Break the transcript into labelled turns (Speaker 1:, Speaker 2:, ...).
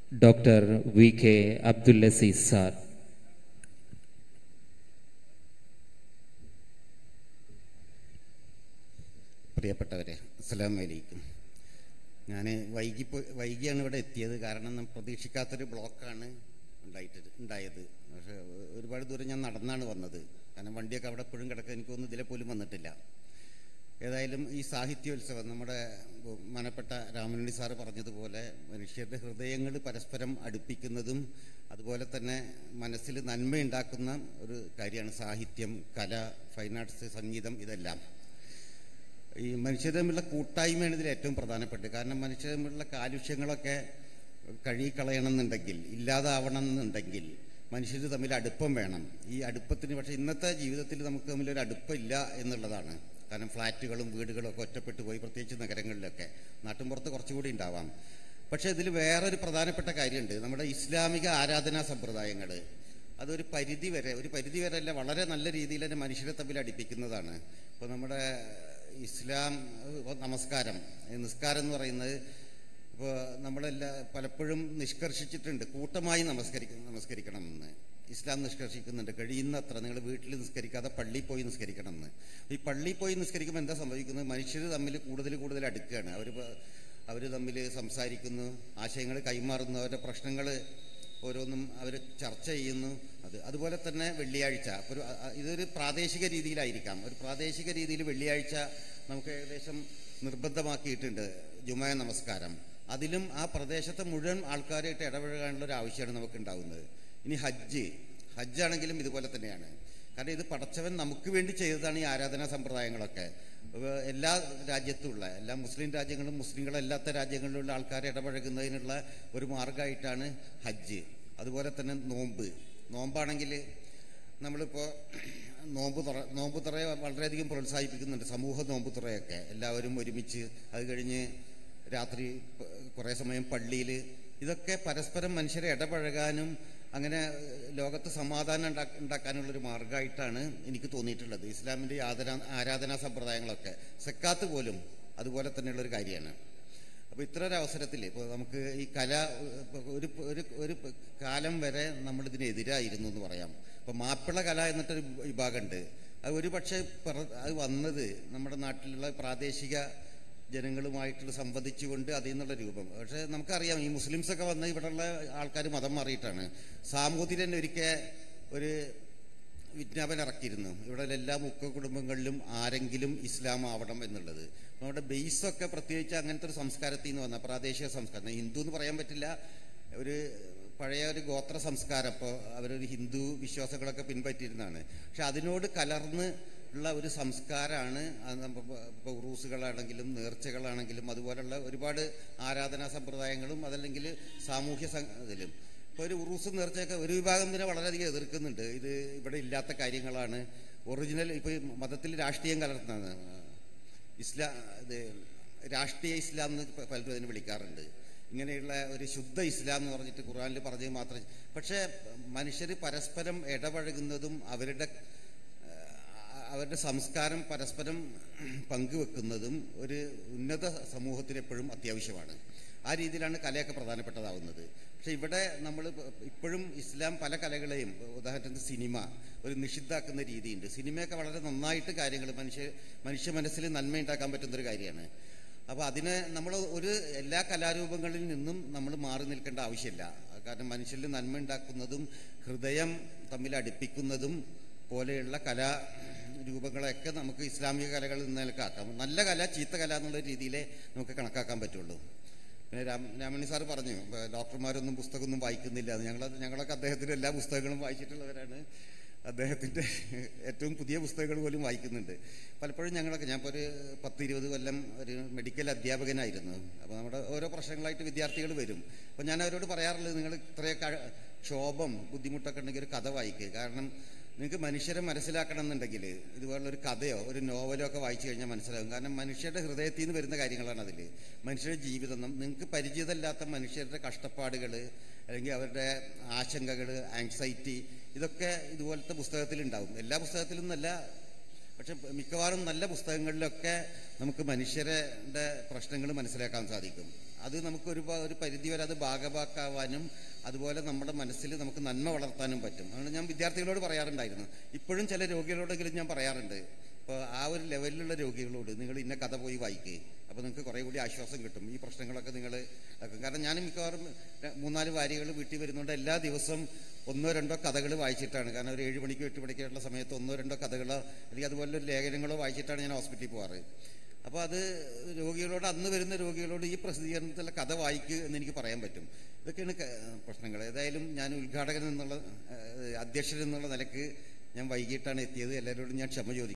Speaker 1: doctor V K Abdul Azeez sir
Speaker 2: പ്രിയപ്പെട്ടവരെ അസ്സലാം വലൈക്കും ഞാൻ വൈകി വൈകിയാണ് ഇവിടെ എത്തിയത് കാരണം നം പ്രതീക്ഷിക്കാത്തൊരു ബ്ലോക്കാണ് ഉണ്ടായിട്ട് ഉണ്ടായത് പക്ഷേ ഒരുപാട് ദൂരം ഞാൻ നടന്നാണ് വന്നത് കാരണം വണ്ടിയൊക്കെ അവിടെ എപ്പോഴും കിടക്കുക എനിക്കൊന്നും ഇതിലെ പോലും വന്നിട്ടില്ല ഏതായാലും ഈ സാഹിത്യോത്സവം നമ്മുടെ മനപ്പെട്ട രാമനുണ്ണി സാറ് പറഞ്ഞതുപോലെ മനുഷ്യരുടെ ഹൃദയങ്ങൾ പരസ്പരം അടുപ്പിക്കുന്നതും അതുപോലെ തന്നെ മനസ്സിൽ നന്മയുണ്ടാക്കുന്ന ഒരു കാര്യമാണ് സാഹിത്യം കല ഫൈൻ ആർട്സ് സംഗീതം ഇതെല്ലാം ഈ മനുഷ്യർ തമ്മിലുള്ള കൂട്ടായ്മയാണ് ഇതിൽ ഏറ്റവും പ്രധാനപ്പെട്ടത് കാരണം മനുഷ്യർ തമ്മിലുള്ള കാലുഷ്യങ്ങളൊക്കെ കഴുകിക്കളയണമെന്നുണ്ടെങ്കിൽ ഇല്ലാതാവണം എന്നുണ്ടെങ്കിൽ മനുഷ്യർ തമ്മിൽ അടുപ്പം വേണം ഈ അടുപ്പത്തിന് പക്ഷേ ഇന്നത്തെ ജീവിതത്തിൽ നമുക്ക് തമ്മിൽ ഒരു അടുപ്പമില്ല എന്നുള്ളതാണ് കാരണം ഫ്ലാറ്റുകളും വീടുകളും ഒക്കെ ഒറ്റപ്പെട്ടു പോയി പ്രത്യേകിച്ച് നഗരങ്ങളിലൊക്കെ നാട്ടിൻപുറത്ത് കുറച്ചുകൂടി ഉണ്ടാവാം പക്ഷേ ഇതിൽ വേറൊരു പ്രധാനപ്പെട്ട കാര്യമുണ്ട് നമ്മുടെ ഇസ്ലാമിക ആരാധനാ സമ്പ്രദായങ്ങൾ അതൊരു പരിധി വരെ ഒരു പരിധി വരെ അല്ല വളരെ നല്ല രീതിയിൽ തന്നെ മനുഷ്യരെ തമ്മിൽ അടുപ്പിക്കുന്നതാണ് ഇപ്പോൾ നമ്മുടെ ഇസ്ലാം നമസ്കാരം നിസ്കാരം എന്ന് പറയുന്നത് ഇപ്പോൾ നമ്മളെല്ലാം പലപ്പോഴും നിഷ്കർഷിച്ചിട്ടുണ്ട് കൂട്ടമായി നമസ്കരിക്കണം നമസ്കരിക്കണം എന്ന് ഇസ്ലാം നിഷ്കർഷിക്കുന്നുണ്ട് കഴിയുന്നത്ര നിങ്ങൾ വീട്ടിൽ നിസ്കരിക്കാതെ പള്ളിയിൽ പോയി നിസ്കരിക്കണം എന്ന് ഈ പള്ളിയിൽ പോയി നിസ്കരിക്കുമ്പോൾ എന്താ സംഭവിക്കുന്നത് മനുഷ്യർ തമ്മിൽ കൂടുതൽ കൂടുതൽ അടുക്കുകയാണ് അവർ അവർ തമ്മിൽ സംസാരിക്കുന്നു ആശയങ്ങൾ കൈമാറുന്നു അവരുടെ പ്രശ്നങ്ങൾ ഓരോന്നും അവർ ചർച്ച ചെയ്യുന്നു അത് അതുപോലെ തന്നെ വെള്ളിയാഴ്ച ഒരു ഇതൊരു പ്രാദേശിക രീതിയിലായിരിക്കാം ഒരു പ്രാദേശിക രീതിയിൽ വെള്ളിയാഴ്ച നമുക്ക് ഏകദേശം നിർബന്ധമാക്കിയിട്ടുണ്ട് ജുമായ നമസ്കാരം അതിലും ആ പ്രദേശത്തെ മുഴുവൻ ആൾക്കാരായിട്ട് ഇടപഴകാനുള്ള ഒരു ആവശ്യമാണ് നമുക്ക് ഉണ്ടാകുന്നത് ഇനി ഹജ്ജ് ഹജ്ജാണെങ്കിലും ഇതുപോലെ തന്നെയാണ് കാരണം ഇത് പടച്ചവൻ നമുക്ക് വേണ്ടി ചെയ്തതാണ് ഈ ആരാധനാ സമ്പ്രദായങ്ങളൊക്കെ എല്ലാ രാജ്യത്തുള്ള എല്ലാ മുസ്ലിം രാജ്യങ്ങളും മുസ്ലിങ്ങളല്ലാത്ത രാജ്യങ്ങളിലുള്ള ആൾക്കാരെ ഇടപഴകുന്നതിനുള്ള ഒരു മാർഗമായിട്ടാണ് ഹജ്ജ് അതുപോലെ തന്നെ നോമ്പ് നോമ്പാണെങ്കിൽ നമ്മളിപ്പോൾ നോമ്പ് തുറ നോമ്പ് തുറയെ വളരെയധികം പ്രോത്സാഹിപ്പിക്കുന്നുണ്ട് സമൂഹ നോമ്പ് തുറയൊക്കെ എല്ലാവരും ഒരുമിച്ച് അത് കഴിഞ്ഞ് രാത്രി കുറേ സമയം പള്ളിയിൽ ഇതൊക്കെ പരസ്പരം മനുഷ്യരെ ഇടപഴകാനും അങ്ങനെ ലോകത്ത് സമാധാനം ഉണ്ടാ ഉണ്ടാക്കാനുള്ളൊരു മാർഗമായിട്ടാണ് എനിക്ക് തോന്നിയിട്ടുള്ളത് ഇസ്ലാമിൻ്റെ ആദരാ ആരാധനാ സമ്പ്രദായങ്ങളൊക്കെ സെക്കാത്ത് പോലും അതുപോലെ തന്നെയുള്ളൊരു കാര്യമാണ് അപ്പോൾ ഇത്ര ഒരു അവസരത്തിൽ ഇപ്പോൾ നമുക്ക് ഈ കല ഒരു ഒരു ഒരു കാലം വരെ നമ്മളിതിനെതിരായിരുന്നു എന്ന് പറയാം ഇപ്പോൾ മാപ്പിള കല എന്നിട്ടൊരു വിഭാഗമുണ്ട് അത് ഒരു പക്ഷേ അത് വന്നത് നമ്മുടെ നാട്ടിലുള്ള പ്രാദേശിക ജനങ്ങളുമായിട്ടുള്ള സംവദിച്ചുകൊണ്ട് അതിൽ നിന്നുള്ള രൂപം പക്ഷേ നമുക്കറിയാം ഈ മുസ്ലിംസൊക്കെ വന്ന് ഇവിടെയുള്ള ആൾക്കാർ മതം മാറിയിട്ടാണ് സാമൂതിരൻ ഒരിക്കൽ ഒരു വിജ്ഞാപനം ഇറക്കിയിരുന്നു ഇവിടെ എല്ലാ മുക്ക കുടുംബങ്ങളിലും ആരെങ്കിലും ഇസ്ലാം ആവണം എന്നുള്ളത് നമ്മുടെ ബേസൊക്കെ പ്രത്യേകിച്ച് അങ്ങനത്തെ ഒരു സംസ്കാരത്തിൽ നിന്ന് വന്ന പ്രാദേശിക സംസ്കാരം ഹിന്ദു എന്ന് പറയാൻ പറ്റില്ല ഒരു പഴയ ഒരു ഗോത്ര സംസ്കാരം ഇപ്പോൾ അവരൊരു ഹിന്ദു വിശ്വാസങ്ങളൊക്കെ പിൻപറ്റിയിരുന്നതാണ് പക്ഷെ അതിനോട് കലർന്ന് ഉള്ള ഒരു സംസ്കാരമാണ് ഇപ്പോൾ ഉറൂസുകളാണെങ്കിലും നേർച്ചകളാണെങ്കിലും അതുപോലുള്ള ഒരുപാട് ആരാധനാ സമ്പ്രദായങ്ങളും അതല്ലെങ്കിൽ സാമൂഹ്യ ഇതിലും ഇപ്പോൾ ഒരു ഉറൂസ് നേർച്ചയൊക്കെ ഒരു വിഭാഗം തന്നെ വളരെയധികം എതിർക്കുന്നുണ്ട് ഇത് ഇവിടെ ഇല്ലാത്ത കാര്യങ്ങളാണ് ഒറിജിനൽ ഇപ്പോൾ മതത്തിൽ രാഷ്ട്രീയം കലർത്തുന്നതാണ് ഇസ്ലാം ഇത് രാഷ്ട്രീയ ഇസ്ലാം എന്ന് പലരും അതിന് വിളിക്കാറുണ്ട് ഇങ്ങനെയുള്ള ഒരു ശുദ്ധ ഇസ്ലാം എന്ന് പറഞ്ഞിട്ട് ഖുറാനിൽ പറഞ്ഞത് മാത്രം പക്ഷേ മനുഷ്യർ പരസ്പരം ഇടപഴകുന്നതും അവരുടെ അവരുടെ സംസ്കാരം പരസ്പരം പങ്കുവെക്കുന്നതും ഒരു ഉന്നത സമൂഹത്തിന് എപ്പോഴും അത്യാവശ്യമാണ് ആ രീതിയിലാണ് കലയൊക്കെ പ്രധാനപ്പെട്ടതാവുന്നത് പക്ഷെ ഇവിടെ നമ്മൾ ഇപ്പോഴും ഇസ്ലാം പല കലകളെയും ഉദാഹരണത്തിന് സിനിമ ഒരു നിഷിദ്ധാക്കുന്ന രീതിയുണ്ട് സിനിമയൊക്കെ വളരെ നന്നായിട്ട് കാര്യങ്ങൾ മനുഷ്യ മനുഷ്യ മനസ്സിൽ നന്മ ഉണ്ടാക്കാൻ പറ്റുന്നൊരു കാര്യമാണ് അപ്പോൾ അതിന് നമ്മൾ ഒരു എല്ലാ കലാരൂപങ്ങളിൽ നിന്നും നമ്മൾ മാറി നിൽക്കേണ്ട ആവശ്യമില്ല കാരണം മനുഷ്യരിൽ നന്മ ഉണ്ടാക്കുന്നതും ഹൃദയം തമ്മിൽ അടുപ്പിക്കുന്നതും പോലെയുള്ള കലാ രൂപങ്ങളെയൊക്കെ നമുക്ക് ഇസ്ലാമിക കലകളിൽ നിന്ന് നിലക്കാക്കാം നല്ല കല ചീത്ത കല എന്നുള്ള രീതിയിലേ നമുക്ക് കണക്കാക്കാൻ പറ്റുള്ളൂ പിന്നെ രാം രാമണി സാറ് പറഞ്ഞു ഡോക്ടർമാരൊന്നും പുസ്തകമൊന്നും വായിക്കുന്നില്ല ഞങ്ങൾ ഞങ്ങളൊക്കെ അദ്ദേഹത്തിൻ്റെ എല്ലാ പുസ്തകങ്ങളും വായിച്ചിട്ടുള്ളവരാണ് അദ്ദേഹത്തിൻ്റെ ഏറ്റവും പുതിയ പുസ്തകങ്ങൾ പോലും വായിക്കുന്നുണ്ട് പലപ്പോഴും ഞങ്ങളൊക്കെ ഞാൻ ഇപ്പോൾ ഒരു പത്ത് ഇരുപത് കൊല്ലം ഒരു മെഡിക്കൽ അധ്യാപകനായിരുന്നു അപ്പോൾ നമ്മുടെ ഓരോ പ്രശ്നങ്ങളായിട്ട് വിദ്യാർത്ഥികൾ വരും അപ്പോൾ ഞാൻ അവരോട് പറയാറുള്ളത് നിങ്ങൾ ഇത്രയൊക്കെ ക്ഷോഭം ബുദ്ധിമുട്ടൊക്കെ ഉണ്ടെങ്കിൽ ഒരു കഥ വായിക്കുക കാരണം നിങ്ങൾക്ക് മനുഷ്യരെ മനസ്സിലാക്കണം എന്നുണ്ടെങ്കിൽ ഇതുപോലുള്ള ഒരു കഥയോ ഒരു നോവലോ ഒക്കെ വായിച്ചു കഴിഞ്ഞാൽ മനസ്സിലാകും കാരണം മനുഷ്യരുടെ ഹൃദയത്തിൽ നിന്ന് വരുന്ന കാര്യങ്ങളാണ് അതിൽ മനുഷ്യരുടെ ജീവിതം നിങ്ങൾക്ക് പരിചിതമല്ലാത്ത മനുഷ്യരുടെ കഷ്ടപ്പാടുകൾ അല്ലെങ്കിൽ അവരുടെ ആശങ്കകൾ ആങ്സൈറ്റി ഇതൊക്കെ ഇതുപോലത്തെ പുസ്തകത്തിലുണ്ടാവും എല്ലാ പുസ്തകത്തിലും എന്നല്ല പക്ഷെ മിക്കവാറും നല്ല പുസ്തകങ്ങളിലൊക്കെ നമുക്ക് മനുഷ്യരുടെ പ്രശ്നങ്ങൾ മനസ്സിലാക്കാൻ സാധിക്കും അത് നമുക്ക് ഒരു ഒരു പരിധി വരെ അത് ഭാഗഭാക്കാവാനും അതുപോലെ നമ്മുടെ മനസ്സിൽ നമുക്ക് നന്മ വളർത്താനും പറ്റും അതുകൊണ്ട് ഞാൻ വിദ്യാർത്ഥികളോട് പറയാറുണ്ടായിരുന്നു ഇപ്പോഴും ചില രോഗികളോടെങ്കിലും ഞാൻ പറയാറുണ്ട് ഇപ്പോൾ ആ ഒരു ലെവലിലുള്ള രോഗികളോട് നിങ്ങൾ ഇന്ന കഥ പോയി വായിക്കുക അപ്പോൾ നിങ്ങൾക്ക് കുറേ കൂടി ആശ്വാസം കിട്ടും ഈ പ്രശ്നങ്ങളൊക്കെ നിങ്ങൾ ഇതാക്കും കാരണം ഞാൻ മിക്കവാറും ര- മൂന്നാല് വാരികൾ വീട്ടിൽ വരുന്നുണ്ട് എല്ലാ ദിവസവും ഒന്നോ രണ്ടോ കഥകൾ വായിച്ചിട്ടാണ് കാരണം ഒരു ഏഴ് മണിക്കോ എട്ട് മണിക്കുള്ള സമയത്ത് ഒന്നോ രണ്ടോ കഥകളോ അല്ലെങ്കിൽ അതുപോലെ ഒരു ലേഖനങ്ങളോ വായിച്ചിട്ടാണ് ഞാൻ ഹോസ്പിറ്റലിൽ പോകാറ് അപ്പോൾ അത് രോഗികളോട് അന്ന് വരുന്ന രോഗികളോട് ഈ പ്രസിദ്ധീകരണത്തിലെ കഥ വായിക്കുക എന്ന് എനിക്ക് പറയാൻ പറ്റും ഇതൊക്കെയാണ് ക- പ്രശ്നങ്ങൾ ഏതായാലും ഞാൻ ഉദ്ഘാടകൻ എന്നുള്ള ഏഹ്, അധ്യക്ഷൻ എന്നുള്ള നിലക്ക് ഞാൻ വൈകിട്ടാണ് എത്തിയത് എല്ലാവരോടും ഞാൻ ക്ഷമ ചോദിക്കും